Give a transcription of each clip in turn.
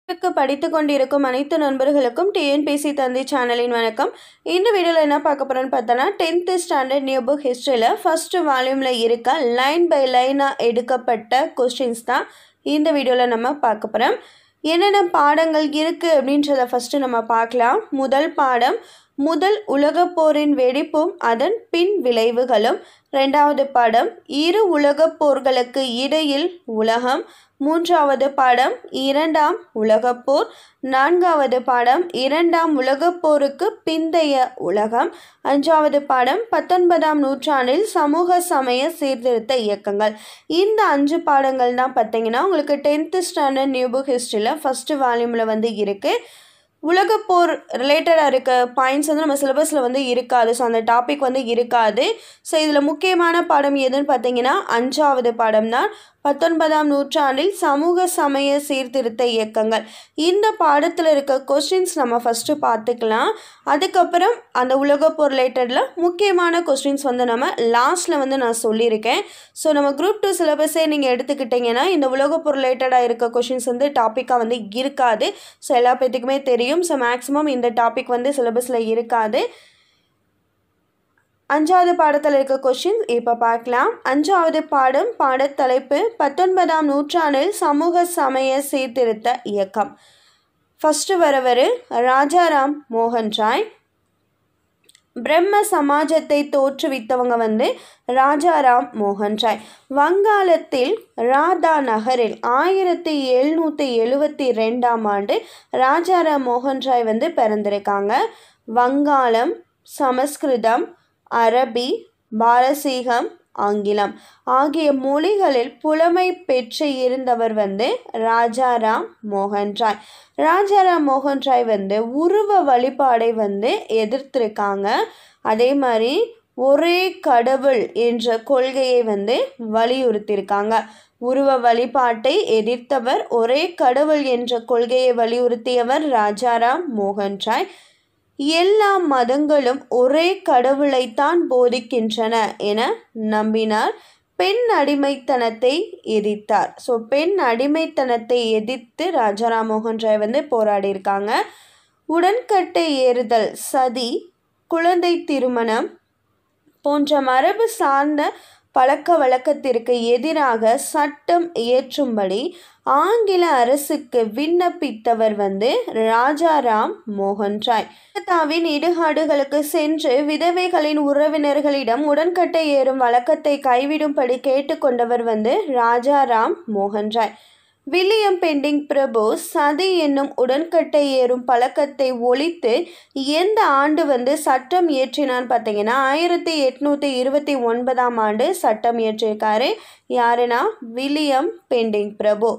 க்கு படித்து கொண்டிருக்கும் அனைத்து நண்பர்களுக்கும் டிஎன்பிசி தந்தி சேனலின் வணக்கம் இந்த வீடியோவில் என்ன பார்க்க போகிறோன்னு பார்த்தோன்னா டென்த்து ஸ்டாண்டர்ட் நியூ புக் ஹிஸ்ட்ரியில் ஃபஸ்ட்டு வால்யூமில் இருக்க லைன் பை லைனாக எடுக்கப்பட்ட கொஸ்டின்ஸ் தான் இந்த வீடியோவில் நம்ம பார்க்க போகிறோம் என்னென்ன பாடங்கள் இருக்குது அப்படின்றத ஃபஸ்ட்டு நம்ம பார்க்கலாம் முதல் பாடம் முதல் உலகப் போரின் வெடிப்பும் அதன் பின் விளைவுகளும் ரெண்டாவது பாடம் இரு உலகப் போர்களுக்கு இடையில் உலகம் மூன்றாவது பாடம் இரண்டாம் உலகப் போர் நான்காவது பாடம் இரண்டாம் உலகப் போருக்கு பிந்தைய உலகம் அஞ்சாவது பாடம் பத்தொன்பதாம் நூற்றாண்டில் சமூக சமய சீர்திருத்த இயக்கங்கள் இந்த அஞ்சு பாடங்கள் தான் பார்த்தீங்கன்னா உங்களுக்கு டென்த்து ஸ்டாண்டர்ட் நியூ புக் ஹிஸ்ட்ரியில் ஃபஸ்ட்டு வால்யூமில் வந்து இருக்குது உலகப்போர் ரிலேட்டடாக இருக்க பாயிண்ட்ஸ் வந்து நம்ம சிலபஸில் வந்து இருக்காது ஸோ அந்த டாபிக் வந்து இருக்காது ஸோ இதில் முக்கியமான பாடம் எதுன்னு பார்த்தீங்கன்னா அஞ்சாவது பாடம் தான் பத்தொன்பதாம் நூற்றாண்டில் சமூக சமய சீர்திருத்த இயக்கங்கள் இந்த பாடத்தில் இருக்க கொஸ்டின்ஸ் நம்ம ஃபஸ்ட்டு பார்த்துக்கலாம் அதுக்கப்புறம் அந்த உலகப்போர் ரிலேட்டடில் முக்கியமான கொஸ்டின்ஸ் வந்து நம்ம லாஸ்ட்டில் வந்து நான் சொல்லியிருக்கேன் ஸோ நம்ம குரூப் டூ சிலபஸே நீங்கள் எடுத்துக்கிட்டிங்கன்னா இந்த உலகப்போர் ரிலேட்டடாக இருக்க கொஷின்ஸ் வந்து டாப்பிக்காக வந்து இருக்காது ஸோ எல்லா பேத்துக்குமே தெரியும் ஸோ மேக்ஸிமம் இந்த டாபிக் வந்து சிலபஸில் இருக்காது அஞ்சாவது பாடத்தில் இருக்க கொஷின் இப்போ பார்க்கலாம் அஞ்சாவது பாடம் பாடத்தலைப்பு பத்தொன்பதாம் நூற்றாண்டில் சமூக சமய சீர்திருத்த இயக்கம் ஃபஸ்ட்டு வரவர் ராஜாராம் மோகன் ராய் பிரம்ம சமாஜத்தை தோற்றுவித்தவங்க வந்து ராஜாராம் மோகன் ராய் வங்காளத்தில் ராதா நகரில் ஆயிரத்தி எழுநூற்றி எழுவத்தி ரெண்டாம் ஆண்டு ராஜாராம் மோகன் ராய் வந்து பிறந்திருக்காங்க வங்காளம் சமஸ்கிருதம் அரபி பாரசீகம் ஆங்கிலம் ஆகிய மொழிகளில் புலமை பெற்று இருந்தவர் வந்து ராஜாராம் மோகன் ராய் ராஜாராம் மோகன் ராய் வந்து உருவ வழிபாடை வந்து எதிர்த்திருக்காங்க அதே மாதிரி ஒரே கடவுள் என்ற கொள்கையை வந்து வலியுறுத்தியிருக்காங்க உருவ வழிபாட்டை எதிர்த்தவர் ஒரே கடவுள் என்ற கொள்கையை வலியுறுத்தியவர் ராஜாராம் மோகன் ராய் எல்லா மதங்களும் ஒரே கடவுளைத்தான் போதிக்கின்றன என நம்பினார் பெண் அடிமைத்தனத்தை எதிர்த்தார் ஸோ பெண் அடிமைத்தனத்தை எதிர்த்து ராஜாராம் மோகன் ராய் வந்து போராடியிருக்காங்க உடன்கட்டை ஏறுதல் சதி குழந்தை திருமணம் போன்ற மரபு சார்ந்த பழக்க வழக்கத்திற்கு எதிராக சட்டம் இயற்றும்படி ஆங்கில அரசுக்கு விண்ணப்பித்தவர் வந்து ராஜாராம் மோகன் ராய் கல்கத்தாவின் இடுகாடுகளுக்கு சென்று விதவைகளின் உறவினர்களிடம் உடன்கட்டை ஏறும் வழக்கத்தை கைவிடும்படி கேட்டுக்கொண்டவர் வந்து ராஜாராம் மோகன் ராய் வில்லியம் பெண்டிங் பிரபு சதி என்னும் உடன்கட்டை ஏறும் பழக்கத்தை ஒழித்து எந்த ஆண்டு வந்து சட்டம் இயற்றினான்னு பார்த்தீங்கன்னா ஆயிரத்தி எட்நூற்றி இருபத்தி ஒன்பதாம் ஆண்டு சட்டம் இயற்றியிருக்காரு யாருன்னா வில்லியம் பெண்டிங் பிரபு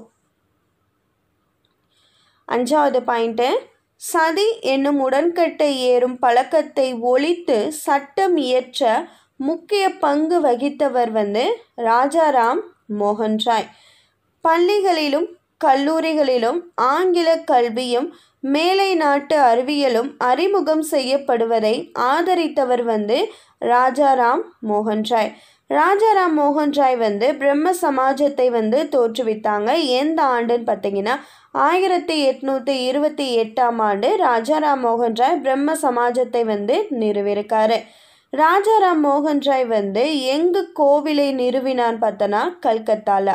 அஞ்சாவது பாயிண்ட்டு சதி என்னும் உடன்கட்டை ஏறும் பழக்கத்தை ஒழித்து சட்டம் இயற்ற முக்கிய பங்கு வகித்தவர் வந்து ராஜாராம் மோகன் ராய் பள்ளிகளிலும் கல்லூரிகளிலும் ஆங்கில கல்வியும் மேலை நாட்டு அறிவியலும் அறிமுகம் செய்யப்படுவதை ஆதரித்தவர் வந்து ராஜாராம் மோகன் ராய் ராஜாராம் மோகன் ராய் வந்து பிரம்ம சமாஜத்தை வந்து தோற்றுவித்தாங்க எந்த ஆண்டுன்னு பார்த்தீங்கன்னா ஆயிரத்தி எட்நூற்றி இருபத்தி எட்டாம் ஆண்டு ராஜாராம் மோகன் ராய் பிரம்ம சமாஜத்தை வந்து நிறுவியிருக்காரு ராஜாராம் மோகன் ராய் வந்து எங்கு கோவிலை நிறுவினான்னு பார்த்தோன்னா கல்கத்தாவில்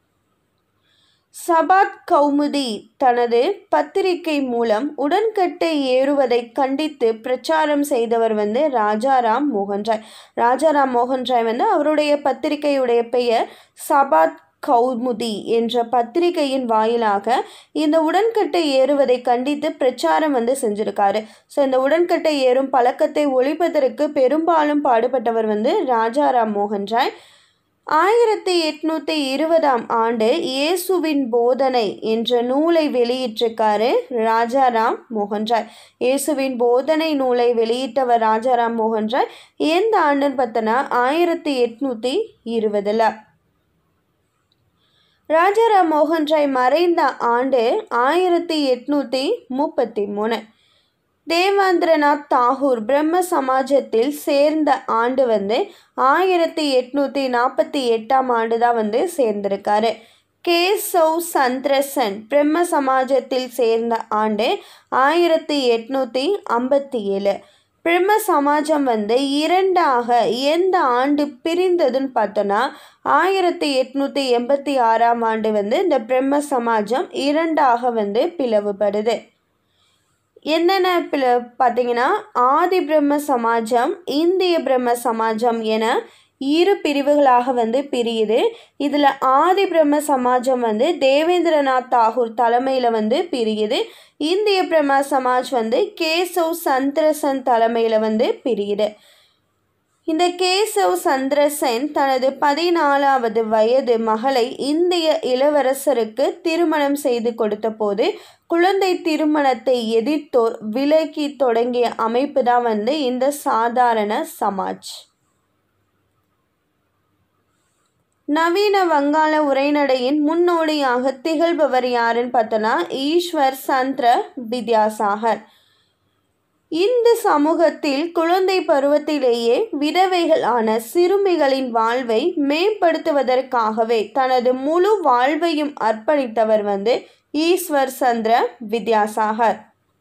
சபாத் கௌமுதி தனது பத்திரிகை மூலம் உடன்கட்டை ஏறுவதை கண்டித்து பிரச்சாரம் செய்தவர் வந்து ராஜாராம் மோகன் ராய் ராஜாராம் மோகன் ராய் வந்து அவருடைய பத்திரிகையுடைய பெயர் சபாத் கௌமுதி என்ற பத்திரிகையின் வாயிலாக இந்த உடன்கட்டை ஏறுவதை கண்டித்து பிரச்சாரம் வந்து செஞ்சுருக்காரு ஸோ இந்த உடன்கட்டை ஏறும் பழக்கத்தை ஒழிப்பதற்கு பெரும்பாலும் பாடுபட்டவர் வந்து ராஜாராம் மோகன் ராய் ஆயிரத்தி எட்நூற்றி இருபதாம் ஆண்டு இயேசுவின் போதனை என்ற நூலை வெளியிட்டிருக்காரு ராஜாராம் மோகன் ராய் இயேசுவின் போதனை நூலை வெளியிட்டவர் ராஜாராம் மோகன் ராய் எந்த ஆண்டுன்னு பார்த்தோன்னா ஆயிரத்தி எட்நூற்றி இருபதில் ராஜாராம் மோகன் ராய் மறைந்த ஆண்டு ஆயிரத்தி எட்நூற்றி முப்பத்தி மூணு தேவேந்திரநாத் தாகூர் பிரம்ம சமாஜத்தில் சேர்ந்த ஆண்டு வந்து ஆயிரத்தி எட்நூற்றி நாற்பத்தி எட்டாம் ஆண்டு தான் வந்து சேர்ந்திருக்காரு கேசவ் சந்திரசன் பிரம்ம சமாஜத்தில் சேர்ந்த ஆண்டு ஆயிரத்தி எட்நூற்றி ஐம்பத்தி ஏழு பிரம்ம சமாஜம் வந்து இரண்டாக எந்த ஆண்டு பிரிந்ததுன்னு பார்த்தோன்னா ஆயிரத்தி எட்நூற்றி எண்பத்தி ஆறாம் ஆண்டு வந்து இந்த பிரம்ம சமாஜம் இரண்டாக வந்து பிளவுபடுது என்னென்ன பிள பார்த்தீங்கன்னா ஆதி பிரம்ம சமாஜம் இந்திய பிரம்ம சமாஜம் என இரு பிரிவுகளாக வந்து பிரியுது இதில் ஆதி பிரம்ம சமாஜம் வந்து தேவேந்திரநாத் தாகூர் தலைமையில் வந்து பிரியுது இந்திய பிரம்ம சமாஜ் வந்து கேசவ் சந்திரசன் தலைமையில் வந்து பிரியுது இந்த கேசவ் சந்திரசென் தனது பதினாலாவது வயது மகளை இந்திய இளவரசருக்கு திருமணம் செய்து கொடுத்தபோது குழந்தை திருமணத்தை எதிர்த்தோர் விலக்கி தொடங்கிய அமைப்பு தான் வந்து இந்த சாதாரண சமாஜ் நவீன வங்காள உரைநடையின் முன்னோடியாக திகழ்பவர் யாருன்னு பார்த்தோன்னா ஈஸ்வர் சந்திர வித்யாசாகர் இந்த சமூகத்தில் குழந்தை பருவத்திலேயே விதவைகளான சிறுமிகளின் வாழ்வை மேம்படுத்துவதற்காகவே தனது முழு வாழ்வையும் அர்ப்பணித்தவர் வந்து ஈஸ்வர் சந்திர வித்யாசாகர்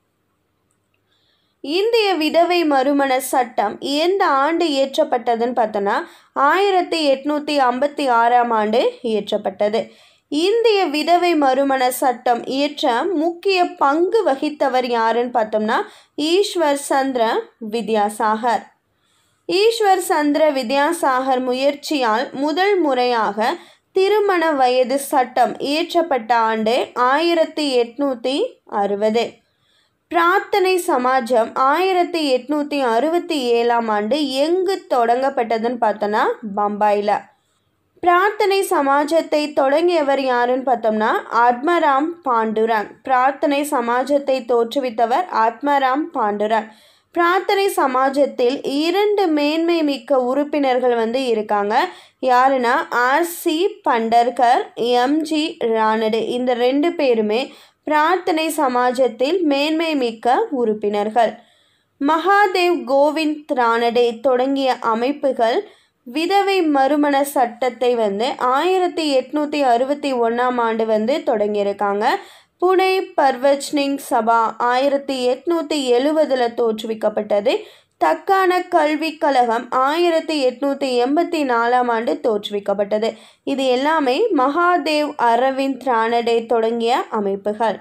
இந்திய விதவை மறுமண சட்டம் எந்த ஆண்டு இயற்றப்பட்டதுன்னு பார்த்தோன்னா ஆயிரத்தி எட்நூற்றி ஐம்பத்தி ஆறாம் ஆண்டு இயற்றப்பட்டது இந்திய விதவை மறுமண சட்டம் இயற்ற முக்கிய பங்கு வகித்தவர் யாருன்னு பார்த்தோம்னா ஈஸ்வர் சந்திர வித்யாசாகர் ஈஸ்வர் சந்திர வித்யாசாகர் முயற்சியால் முதல் முறையாக திருமண வயது சட்டம் இயற்றப்பட்ட ஆண்டு ஆயிரத்தி எட்நூற்றி அறுபது பிரார்த்தனை சமாஜம் ஆயிரத்தி எட்நூற்றி அறுபத்தி ஏழாம் ஆண்டு எங்கு தொடங்கப்பட்டதுன்னு பார்த்தோன்னா பம்பாயில் பிரார்த்தனை சமாஜத்தை தொடங்கியவர் யாருன்னு பார்த்தோம்னா ஆத்மராம் பாண்டுரங் பிரார்த்தனை சமாஜத்தை தோற்றுவித்தவர் ஆத்மராம் பாண்டுரங் பிரார்த்தனை சமாஜத்தில் இரண்டு மேன்மை மிக்க உறுப்பினர்கள் வந்து இருக்காங்க யாருன்னா R C Bhandarkar M G Ranade இந்த ரெண்டு பேருமே பிரார்த்தனை சமாஜத்தில் மேன்மை மிக்க உறுப்பினர்கள் மகாதேவ் கோவிந்த் ரானடே தொடங்கிய அமைப்புகள் விதவை மறுமண சட்டத்தை வந்து ஆயிரத்தி எட்நூற்றி அறுபத்தி ஒன்றாம் ஆண்டு வந்து தொடங்கியிருக்காங்க புனே பர்வச்னிங் சபா ஆயிரத்தி எட்நூற்றி எழுவதில் தோற்றுவிக்கப்பட்டது தக்கான கல்விக் கழகம் ஆயிரத்தி எட்நூற்றி எண்பத்தி நாலாம் ஆண்டு தோற்றுவிக்கப்பட்டது இது எல்லாமே மகாதேவ் அரவிந்த் ரானடே தொடங்கிய அமைப்புகள்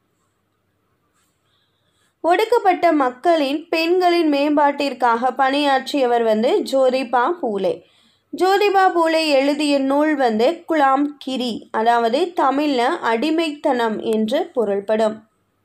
ஒடுக்கப்பட்ட மக்களின் பெண்களின் மேம்பாட்டிற்காக பணியாற்றியவர் வந்து ஜோதிபா பூலே ஜோதிபா பூலே எழுதிய நூல் வந்து குலாம் கிரி அதாவது தமிழில் அடிமைத்தனம் என்று பொருள்படும்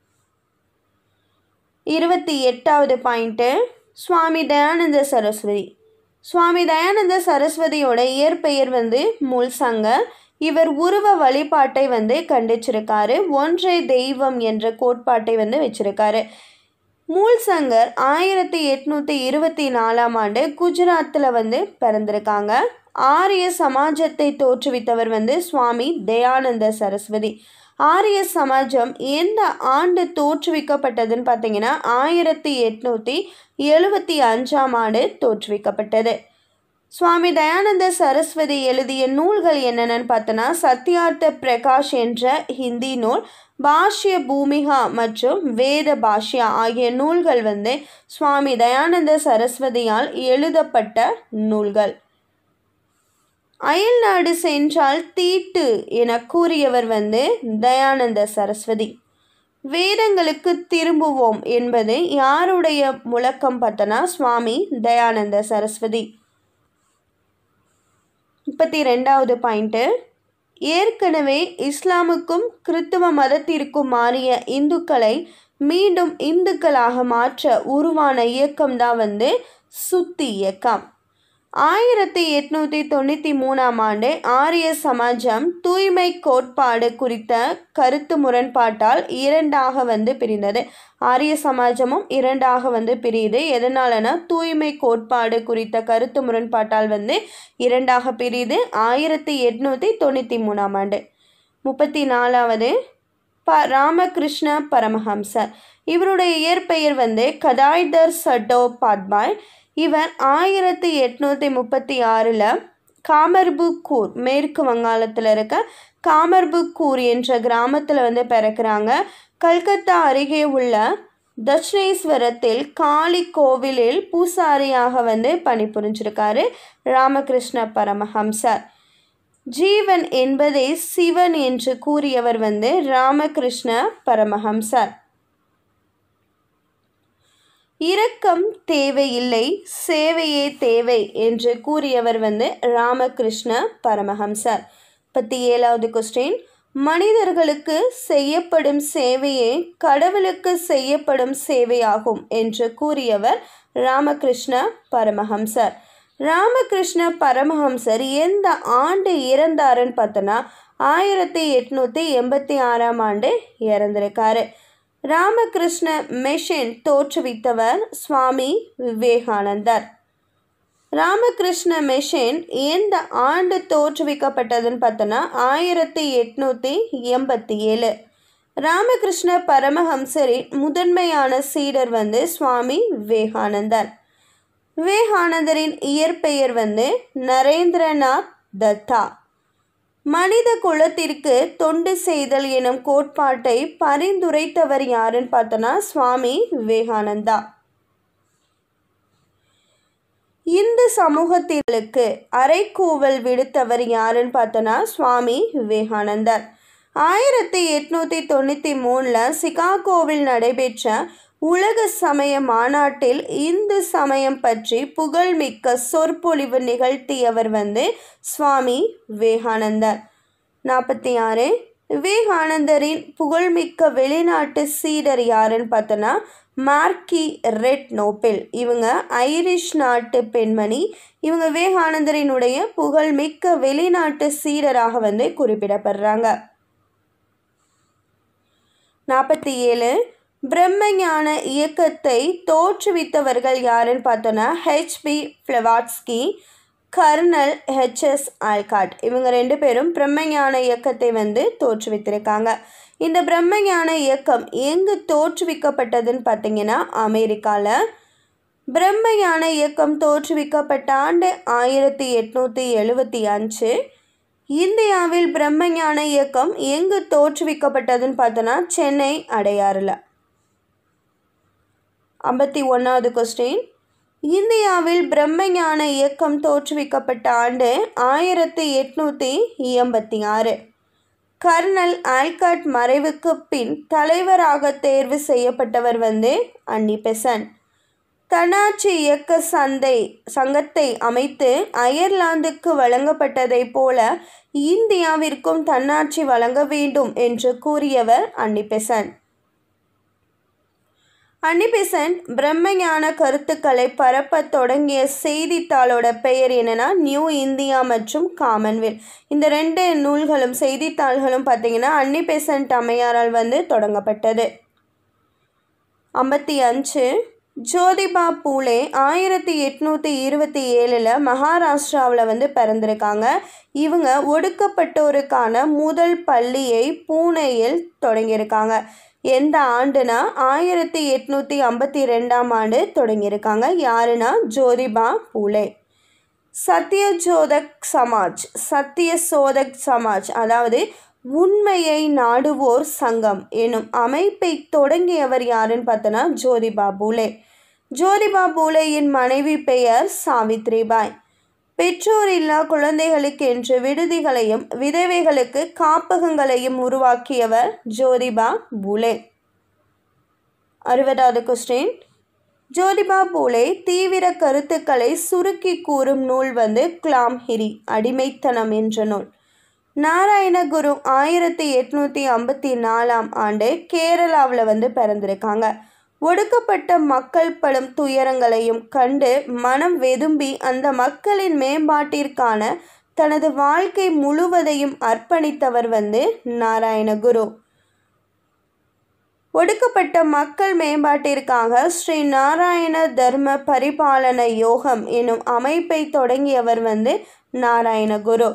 இருபத்தி எட்டாவது பாயிண்ட்டு சுவாமி தயானந்த சரஸ்வதி சுவாமி தயானந்த சரஸ்வதியோட இயற்பெயர் வந்து முல்சங்கர் இவர் உருவ வழிபாட்டை வந்து கண்டிச்சிருக்காரு ஒன்றை தெய்வம் என்ற கோட்பாட்டை வந்து வச்சிருக்காரு மூல்சங்கர் ஆயிரத்தி எட்நூற்றி இருபத்தி நாலாம் ஆண்டு குஜராத்தில் வந்து பிறந்திருக்காங்க ஆரிய சமாஜத்தை தோற்றுவித்தவர் வந்து சுவாமி தயானந்த சரஸ்வதி ஆரிய சமாஜம் எந்த ஆண்டு தோற்றுவிக்கப்பட்டதுன்னு பார்த்தீங்கன்னா ஆயிரத்தி எட்நூற்றி எழுபத்தி அஞ்சாம் ஆண்டு தோற்றுவிக்கப்பட்டது சுவாமி தயானந்த சரஸ்வதி எழுதிய நூல்கள் என்னென்னு பார்த்தோன்னா சத்யார்த்த பிரகாஷ் என்ற ஹிந்தி நூல் பாஷ்ய பூமிகா மற்றும் வேத பாஷ்யா ஆகிய நூல்கள் வந்து சுவாமி தயானந்த சரஸ்வதியால் எழுதப்பட்ட நூல்கள் அயல்நாடு சென்றால் தீட்டு என கூறியவர் வந்து தயானந்த சரஸ்வதி வேதங்களுக்கு திரும்புவோம் என்பது யாருடைய முழக்கம் பார்த்தனா சுவாமி தயானந்த சரஸ்வதி முப்பத்தி ரெண்டாவது பாயிண்ட்டு ஏற்கனவே இஸ்லாமுக்கும் கிறித்துவ மதத்திற்கும் மாறிய இந்துக்களை மீண்டும் இந்துக்களாக மாற்ற உருவான இயக்கம்தான் வந்து சுத்தி இயக்கம் ஆயிரத்தி எட்நூற்றி தொண்ணூற்றி மூணாம் ஆண்டு ஆரிய சமாஜம் தூய்மை கோட்பாடு குறித்த கருத்து முரண்பாட்டால் இரண்டாக வந்து பிரிந்தது ஆரிய சமாஜமும் இரண்டாக வந்து பிரியுது எதனாலனா தூய்மை கோட்பாடு குறித்த கருத்து முரண்பாட்டால் வந்து இரண்டாக பிரியுது ஆயிரத்தி எட்நூற்றி தொண்ணூற்றி மூணாம் ஆண்டு முப்பத்தி நாலாவது ப ராமகிருஷ்ண பரமஹம்சர் இவருடைய இயற்பெயர் வந்து கதாய்தர் சட்டோ பாத்பாய் இவர் ஆயிரத்தி எட்நூற்றி முப்பத்தி ஆறில் காமர்புக்கூர் மேற்கு வங்காளத்தில் இருக்க காமர்புக்கூர் என்ற கிராமத்தில் வந்து பிறக்கிறாங்க கல்கத்தா அருகே உள்ள தட்சிணேஸ்வரத்தில் காளி கோவிலில் பூசாரியாக வந்து பணிபுரிஞ்சிருக்காரு ராமகிருஷ்ண பரமஹம்சர் ஜீவன் என்பதே சிவன் என்று கூறியவர் வந்து ராமகிருஷ்ண பரமஹம்சர் இரக்கம் தேவையில்லை சேவையே தேவை என்று கூறியவர் வந்து ராமகிருஷ்ண பரமஹம்சர் பத்தி ஏழாவது கொஸ்டின் மனிதர்களுக்கு செய்யப்படும் சேவையே கடவுளுக்கு செய்யப்படும் சேவையாகும் என்று கூறியவர் ராமகிருஷ்ண பரமஹம்சர் ராமகிருஷ்ண பரமஹம்சர் எந்த ஆண்டு இறந்தாருன்னு பார்த்தோன்னா ஆயிரத்தி எட்நூற்றி எண்பத்தி ஆறாம் ஆண்டு இறந்திருக்காரு ராமகிருஷ்ண மிஷன் தோற்றுவித்தவர் சுவாமி விவேகானந்தர் ராமகிருஷ்ண மிஷன் எந்த ஆண்டு தோற்றுவிக்கப்பட்டதுன்னு பார்த்தோன்னா ஆயிரத்தி எட்நூற்றி எண்பத்தி ஏழு ராமகிருஷ்ண பரமஹம்சரின் முதன்மையான சீடர் வந்து சுவாமி விவேகானந்தர் விவேகானந்தரின் இயற்பெயர் வந்து நரேந்திரநாத் தத்தா மனித குலத்திற்கு தொண்டு செய்தல் எனும் கோட்பாட்டை பரிந்துரைத்தவர் யாருன்னு பார்த்தோன்னா சுவாமி விவேகானந்தா இந்து சமூகத்திற்கு அரைக்கூவல் விடுத்தவர் யாருன்னு பார்த்தோன்னா சுவாமி விவேகானந்தர் ஆயிரத்தி எட்நூற்றி தொண்ணூற்றி மூணில் சிகாகோவில் நடைபெற்ற உலக சமய மாநாட்டில் இந்து சமயம் பற்றி புகழ்மிக்க சொற்பொழிவு நிகழ்த்தியவர் வந்து சுவாமி விவேகானந்தர் நாற்பத்தி ஆறு விவேகானந்தரின் புகழ்மிக்க வெளிநாட்டு சீடர் யாருன்னு பார்த்தோன்னா மார்க்கி ரெட் நோபெல் இவங்க ஐரிஷ் நாட்டு பெண்மணி இவங்க விவேகானந்தரினுடைய புகழ்மிக்க வெளிநாட்டு சீடராக வந்து குறிப்பிடப்படுறாங்க நாற்பத்தி ஏழு பிரம்மஞான இயக்கத்தை தோற்றுவித்தவர்கள் யாருன்னு பார்த்தோன்னா H P Blavatsky colonel H S Olcott இவங்க ரெண்டு பேரும் பிரம்மஞான இயக்கத்தை வந்து தோற்றுவித்திருக்காங்க இந்த பிரம்மஞான இயக்கம் எங்கு தோற்றுவிக்கப்பட்டதுன்னு பார்த்தீங்கன்னா அமெரிக்காவில் பிரம்மஞான இயக்கம் தோற்றுவிக்கப்பட்ட ஆண்டு ஆயிரத்தி எட்நூற்றி எழுபத்தி அஞ்சு இந்தியாவில் பிரம்மஞான இயக்கம் எங்கு தோற்றுவிக்கப்பட்டதுன்னு பார்த்தோன்னா சென்னை அடையாறில் ஐம்பத்தி ஒன்றாவது கொஸ்டின் இந்தியாவில் பிரம்மஞான இயக்கம் தோற்றுவிக்கப்பட்ட ஆண்டு ஆயிரத்தி எட்நூற்றி எண்பத்தி ஆறு கர்னல் ஆல்காட் மறைவுக்கு பின் தலைவராக தேர்வு செய்யப்பட்டவர் வந்து அன்னி பெசன்ட் தன்னாட்சி இயக்க சந்தை சங்கத்தை அமைத்து அயர்லாந்துக்கு வழங்கப்பட்டதைப் போல இந்தியாவிற்கும் தன்னாட்சி வழங்க வேண்டும் என்று கூறியவர் அன்னிபெசன்ட் அன்னிபெசன்ட் பிரம்மஞான கருத்துக்களை பரப்பத் தொடங்கிய செய்தித்தாளோட பெயர் என்னன்னா நியூ இந்தியா மற்றும் காமன்வெல்த் இந்த ரெண்டு நூல்களும் செய்தித்தாள்களும் பார்த்தீங்கன்னா அன்னிபெசன்ட் அம்மையாரால் வந்து தொடங்கப்பட்டது ஐம்பத்தி அஞ்சு ஜோதிபா பூலே ஆயிரத்தி எட்நூற்றி இருபத்தி ஏழில் மகாராஷ்டிராவில் வந்து பிறந்திருக்காங்க இவங்க ஒடுக்கப்பட்டோருக்கான முதல் பள்ளியை பூனேயில் தொடங்கியிருக்காங்க எந்த ஆண்டுனா ஆயிரத்தி எட்நூற்றி ஐம்பத்தி ரெண்டாம் ஆண்டு தொடங்கியிருக்காங்க யாருன்னா ஜோதிபா பூலே சத்யஜோதக் சமாஜ் சத்திய சோதக் சமாஜ் அதாவது உண்மையை நாடுவோர் சங்கம் எனும் அமைப்பை தொடங்கியவர் யாருன்னு பார்த்தோன்னா ஜோதிபா பூலே ஜோதிபா பூலேயின் மனைவி பெயர் சாவித்ரிபாய் பெற்றோர் இல்லா குழந்தைகளுக்கென்று விடுதிகளையும் விதவைகளுக்கு காப்பகங்களையும் உருவாக்கியவர் ஜோதிபா பூலே அறுபதாவது கொஸ்டின் ஜோதிபா பூலே தீவிர கருத்துக்களை சுருக்கி கூறும் நூல் வந்து கிளாம்ஹிரி அடிமைத்தனம் என்ற நூல் நாராயணகுரு ஆயிரத்தி எட்நூற்றி ஐம்பத்தி நாலாம் ஆண்டு கேரளாவில் வந்து பிறந்திருக்காங்க ஒடுக்கப்பட்ட மக்கள் படும் துயரங்களையும் கண்டு மனம் வெதும்பி அந்த மக்களின் மேம்பாட்டிற்கான தனது வாழ்க்கை முழுவதையும் அர்ப்பணித்தவர் வந்து நாராயணகுரு ஒடுக்கப்பட்ட மக்கள் மேம்பாட்டிற்காக ஸ்ரீ நாராயண தர்ம பரிபாலன யோகம் எனும் அமைப்பை தொடங்கியவர் வந்து நாராயணகுரு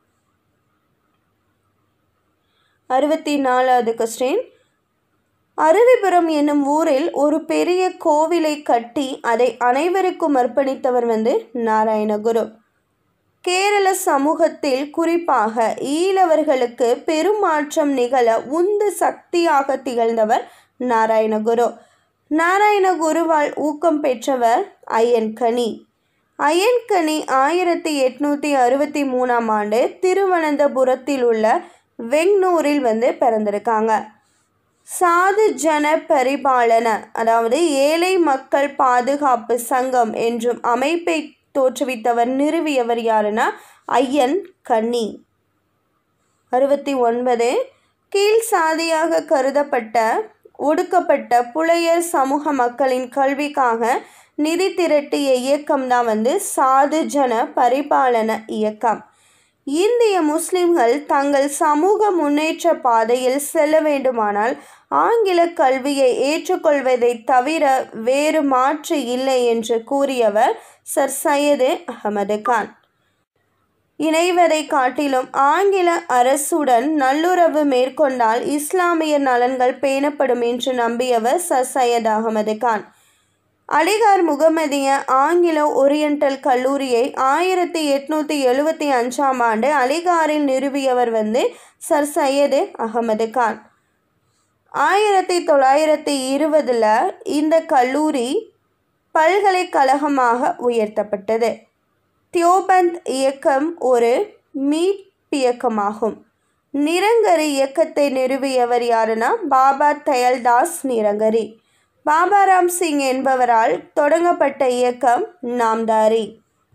அறுபத்தி நாலாவது கொஸ்டின் அருவிபுரம் என்னும் ஊரில் ஒரு பெரிய கோவிலை கட்டி அதை அனைவருக்கும் அர்ப்பணித்தவர் வந்து நாராயணகுரு கேரள சமூகத்தில் குறிப்பாக ஈழவர்களுக்கு பெருமாற்றம் நிகழ உந்து சக்தியாக திகழ்ந்தவர் நாராயணகுரு நாராயணகுருவால் ஊக்கம் பெற்றவர் அய்யன்கனி அய்யன்கனி ஆயிரத்தி எட்நூற்றி அறுபத்தி மூணாம் ஆண்டு திருவனந்தபுரத்தில் உள்ள வெங்னூரில் வந்து பிறந்திருக்காங்க சாது ஜன பரிபாலன அதாவது ஏழை மக்கள் பாதுகாப்பு சங்கம் என்றும் அமைப்பை தோற்றுவித்தவர் நிறுவியவர் யாருன்னா ஐயன் கன்னி அறுபத்தி ஒன்பது கீழ் சாதியாக கருதப்பட்ட ஒடுக்கப்பட்ட புலையர் சமூக மக்களின் கல்விக்காக நிதி திரட்டிய இயக்கம் தான் வந்து சாது ஜன பரிபாலன இயக்கம் இந்திய முஸ்லிம்கள் தங்கள் சமூக முன்னேற்ற பாதையில் செல்ல வேண்டுமானால் ஆங்கில கல்வியை ஏற்றுக்கொள்வதை தவிர வேறு மாற்று இல்லை என்று கூறியவர் சர் சையது அகமது கான் இணைவதை காட்டிலும் ஆங்கில அரசுடன் நல்லுறவு மேற்கொண்டால் இஸ்லாமிய நலன்கள் பேணப்படும் என்று நம்பியவர் சர் சையத் அகமது கான் அலிகார் முகமதிய ஆங்கில ஓரியண்டல் கல்லூரியை ஆயிரத்தி எட்நூற்றி எழுபத்தி அஞ்சாம் ஆண்டு அலிகாரில் நிறுவியவர் வந்து சர் சையது அகமது கான் ஆயிரத்தி தொள்ளாயிரத்தி இருபதில் இந்த கல்லூரி பல்கலைக்கழகமாக உயர்த்தப்பட்டது தியோபந்த் இயக்கம் ஒரு மீட்பியக்கமாகும் நிரங்கரி இயக்கத்தை நிறுவியவர் யாருன்னா பாபா தயல்தாஸ் நிரங்கரி பாபாராம் சிங் என்பவரால் தொடங்கப்பட்ட இயக்கம் நாம்தாரி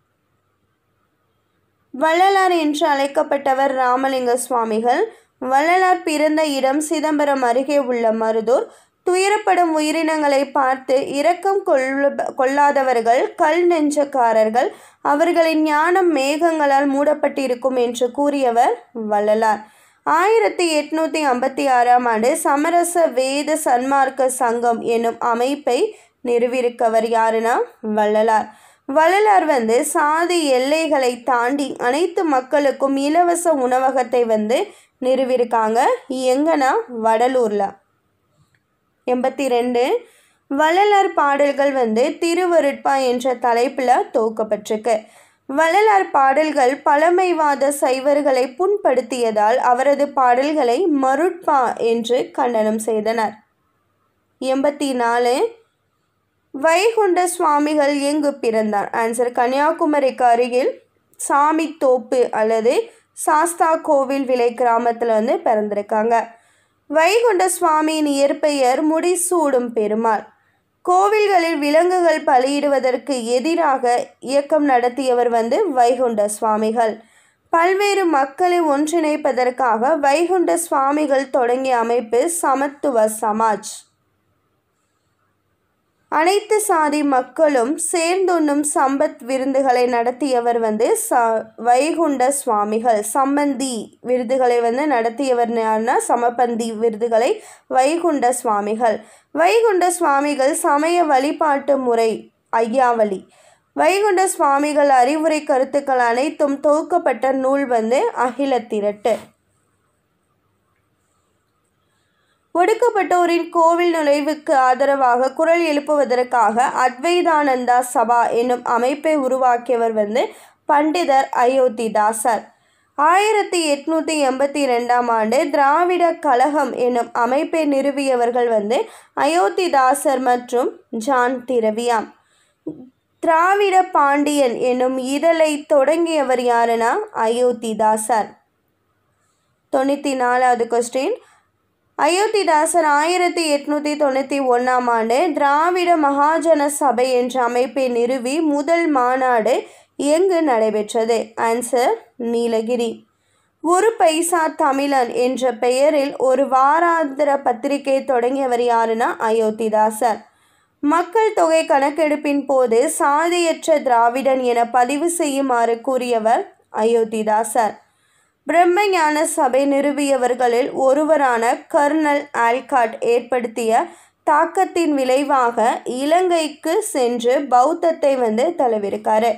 வள்ளலார் என்று அழைக்கப்பட்டவர் ராமலிங்க சுவாமிகள் வள்ளலார் பிறந்த இடம் சிதம்பரம் அருகே உள்ள மருதூர் துயரப்படும் உயிரினங்களை பார்த்து இரக்கம் கொள்ள கொள்ளாதவர்கள் கல் நெஞ்சக்காரர்கள் அவர்களின் ஞானம் மேகங்களால் மூடப்பட்டிருக்கும் என்று கூறியவர் வள்ளலார் ஆயிரத்தி எட்நூற்றி ஐம்பத்தி ஆறாம் ஆண்டு சமரச வேத சன்மார்க்க சங்கம் என்னும் அமைப்பை நிறுவியிருக்கவர் யாருன்னா வள்ளலார் வள்ளலார் வந்து சாதி எல்லைகளை தாண்டி அனைத்து மக்களுக்கும் இலவச உணவகத்தை வந்து நிறுவியிருக்காங்க எங்கன்னா வடலூரில் எண்பத்தி ரெண்டு வள்ளலார் பாடல்கள் வந்து திருவருட்பா என்ற தலைப்பில் தொகுக்கப்பட்டிருக்கு வள்ளலார் பாடல்கள் பழமைவாத சைவர்களை புண்படுத்தியதால் அவரது பாடல்களை மருட்பா என்று கண்டனம் செய்தனர் எண்பத்தி நாலு வைகுண்ட சுவாமிகள் எங்கு பிறந்தார் ஆன்சர் கன்னியாகுமரிக்கு அருகில் சாமி தோப்பு அல்லது சாஸ்தா கோவில் விலை கிராமத்தில் வந்து பிறந்திருக்காங்க வைகுண்ட சுவாமியின் இயற்பெயர் முடிசூடும் பெருமாள் கோவில்களில் விலங்குகள் பலியிடுவதற்கு எதிராக இயக்கம் நடத்தியவர் வந்து வைகுண்ட சுவாமிகள் பல்வேறு மக்களை ஒன்றிணைப்பதற்காக வைகுண்ட சுவாமிகள் தொடங்கிய அமைப்பு சமத்துவ சமாஜ் அனைத்து சாதி மக்களும் சேர்ந்துண்ணும் சம்பத் விருந்துகளை நடத்தியவர் வந்து ச வைகுண்ட சுவாமிகள் சம்பந்தி விருதுகளை வந்து நடத்தியவர் யாருன்னா சமபந்தி விருதுகளை வைகுண்ட சுவாமிகள் வைகுண்ட சுவாமிகள் சமய வழிபாட்டு முறை ஐயாவளி வைகுண்ட சுவாமிகள் அறிவுரை கருத்துக்கள் அனைத்தும் தொகுக்கப்பட்ட நூல் வந்து அகில திரட்டு ஒடுக்கப்பட்டோரின் கோவில் நுழைவுக்கு ஆதரவாக குரல் எழுப்புவதற்காக அத்வைதானந்தா சபா என்னும் அமைப்பை உருவாக்கியவர் வந்து பண்டிதர் அயோத்திதாசர் ஆயிரத்தி எட்நூற்றி எண்பத்தி ரெண்டாம் ஆண்டு திராவிட கழகம் என்னும் அமைப்பை நிறுவியவர்கள் வந்து அயோத்திதாசர் மற்றும் ஜான் திரவியாம் திராவிட பாண்டியன் என்னும் இதழை தொடங்கியவர் யாருன்னா அயோத்திதாசர் தொண்ணூற்றி நாலாவது கொஸ்டின் அயோத்திதாசர் ஆயிரத்தி எட்நூற்றி தொண்ணூற்றி ஒன்றாம் ஆண்டு திராவிட மகாஜன சபை என்ற அமைப்பை நிறுவி முதல் மாநாடு எங்கு நடைபெற்றது ஆன்சர் நீலகிரி ஒரு பைசா தமிழன் என்ற பெயரில் ஒரு வாராந்திர பத்திரிகை தொடங்கியவர் யாருன்னா அயோத்திதாசர் மக்கள் தொகை கணக்கெடுப்பின் போது சாதியற்ற திராவிடன் என பதிவு செய்யுமாறு கூறியவர் அயோத்திதாசர் பிரம்மஞான சபை நிறுவியவர்களில் ஒருவரான கர்னல் ஆல்காட் ஏற்படுத்திய தாக்கத்தின் விளைவாக இலங்கைக்கு சென்று பௌத்தத்தை வந்து தழுவிருக்காரு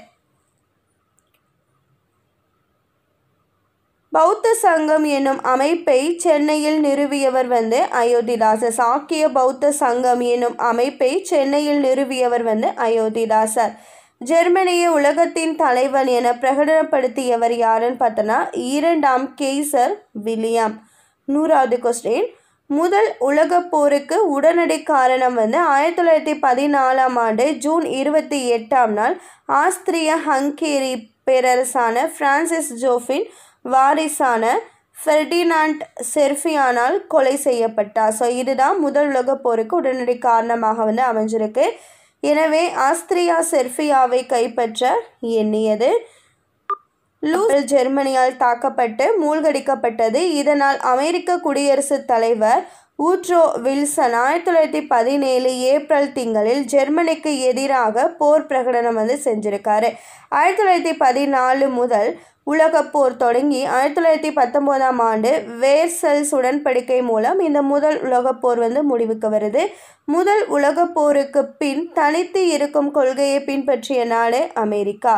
பௌத்த சங்கம் என்னும் அமைப்பை சென்னையில் நிறுவியவர் வந்து அயோத்திதாசர் சாக்கிய பௌத்த சங்கம் என்னும் அமைப்பை சென்னையில் நிறுவியவர் வந்து அயோத்திதாசர் ஜெர்மனியை உலகத்தின் தலைவன் என பிரகடனப்படுத்தியவர் யாருன்னு பார்த்தோன்னா இரண்டாம் கெய்சர் வில்லியம் நூறாவது கொஸ்டின் முதல் உலகப் போருக்கு உடனடி காரணம் வந்து ஆயிரத்தி தொள்ளாயிரத்தி பதினாலாம் ஆண்டு ஜூன் இருபத்தி எட்டாம் நாள் ஆஸ்திரிய ஹங்கேரி பேரரசான பிரான்சிஸ் ஜோஃபின் வாரிசான ஃபெர்டினாண்ட் செர்ஃபியானால் கொலை செய்யப்பட்டார் ஸோ இதுதான் முதல் உலகப் போருக்கு உடனடி காரணமாக வந்து அமைஞ்சிருக்கு எனவே ஆஸ்திரியா செர்ஃபியாவை கைப்பற்ற எண்ணியது லூஸ் ஜெர்மனியால் தாக்கப்பட்டு மூழ்கடிக்கப்பட்டது இதனால் அமெரிக்க குடியரசுத் தலைவர் ஊட்ரோ வில்சன் ஆயிரத்தி தொள்ளாயிரத்தி பதினேழு ஏப்ரல் திங்களில் ஜெர்மனிக்கு எதிராக போர் பிரகடனம் வந்து செஞ்சிருக்காரு ஆயிரத்தி தொள்ளாயிரத்தி பதினாலு முதல் உலகப் போர் தொடங்கி ஆயிரத்தி தொள்ளாயிரத்தி பத்தொம்போதாம் ஆண்டு வேர்சல்ஸ் உடன்படிக்கை மூலம் இந்த முதல் உலகப் போர் வந்து முடிவுக்கு வருது முதல் உலகப் போருக்கு பின் தனித்து இருக்கும் கொள்கையை பின்பற்றிய நாடு அமெரிக்கா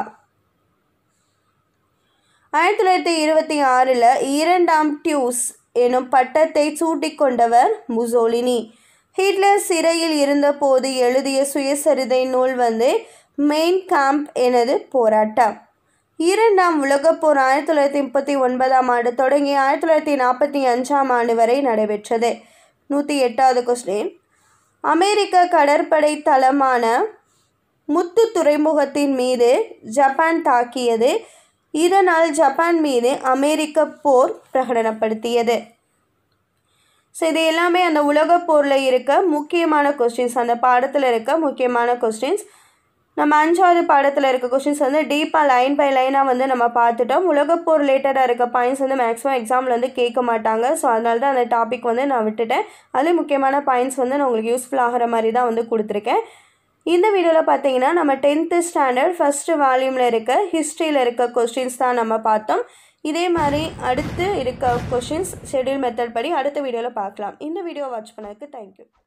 ஆயிரத்தி தொள்ளாயிரத்தி இருபத்தி ஆறில் இரண்டாம் டியூஸ் எனும் பட்டத்தை சூட்டிக்கொண்டவர் முசோலினி ஹிட்லர் சிறையில் இருந்தபோது எழுதிய சுயசரிதை நூல் வந்து மெயின் கேம்ப் எனது போராட்டம் இரண்டாம் உலகப்போர் ஆயிரத்தி தொள்ளாயிரத்தி முப்பத்தி ஒன்பதாம் ஆண்டு தொடங்கி ஆயிரத்தி தொள்ளாயிரத்தி நாற்பத்தி அஞ்சாம் ஆண்டு வரை நடைபெற்றது நூற்றி எட்டாவது கொஸ்டின் அமெரிக்க கடற்படை தளமான முத்து துறைமுகத்தின் மீது ஜப்பான் தாக்கியது இதனால் ஜப்பான் மீது அமெரிக்க போர் பிரகடனப்படுத்தியது ஸோ இது எல்லாமே அந்த உலகப் போரில் இருக்க முக்கியமான கொஸ்டின்ஸ் அந்த பாடத்தில் இருக்க முக்கியமான கொஸ்டின்ஸ் நம்ம அஞ்சாவது பாடத்தில் இருக்க கொஸ்டின்ஸ் வந்து டீப்பாக லைன் பை லைனாக வந்து நம்ம பார்த்துட்டோம் உலகப்போர் ரிலேட்டடாக இருக்க பாயிண்ட்ஸ் வந்து மேக்ஸிமம் எக்ஸாமில் வந்து கேட்க மாட்டாங்க ஸோ அதனால தான் அந்த டாபிக் வந்து நான் விட்டுட்டேன் அதுலேயும் முக்கியமான பாயிண்ட்ஸ் வந்து நான் உங்களுக்கு யூஸ்ஃபுல் ஆகிற மாதிரி தான் வந்து கொடுத்துருக்கேன் இந்த வீடியோவில் பார்த்தீங்கன்னா நம்ம டென்த்து ஸ்டாண்டர்ட் ஃபஸ்ட்டு வால்யூமில் இருக்க ஹிஸ்ட்ரியில் இருக்க கொஸ்டின்ஸ் தான் நம்ம பார்த்தோம் இதே மாதிரி அடுத்து இருக்க கொஷின்ஸ் ஷெட்யூல் மெத்தட் படி அடுத்த வீடியோவில் பார்க்கலாம் இந்த வீடியோ வாட்ச் பண்ணதுக்கு தேங்க்யூ